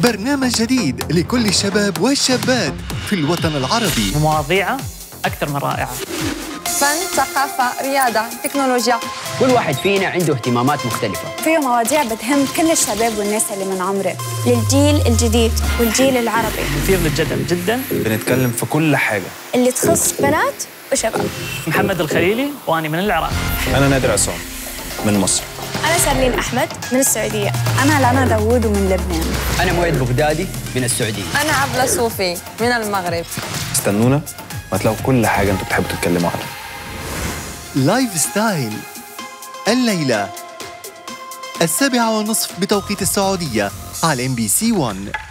برنامج جديد لكل الشباب والشابات في الوطن العربي مواضيعه أكثر من رائعة فن، ثقافة، رياضة، تكنولوجيا كل واحد فينا عنده اهتمامات مختلفة فيه مواضيع بتهم كل الشباب والناس اللي من عمره للجيل الجديد والجيل العربي مثير للجدل جدا بنتكلم في كل حاجة اللي تخص بنات وشباب محمد الخليلي وأنا من العراق أنا نادر عصام من مصر أنا سارلين أحمد من السعودية أنا لنا داوود ومن لبنان أنا مويد بغدادي من السعودية أنا عبلة صوفي من المغرب استنونا وهتلاقوا كل حاجة انتوا بتحبوا تتكلموا عنها لايف ستايل الليلة السابعة والنصف بتوقيت السعودية على ام بي سي 1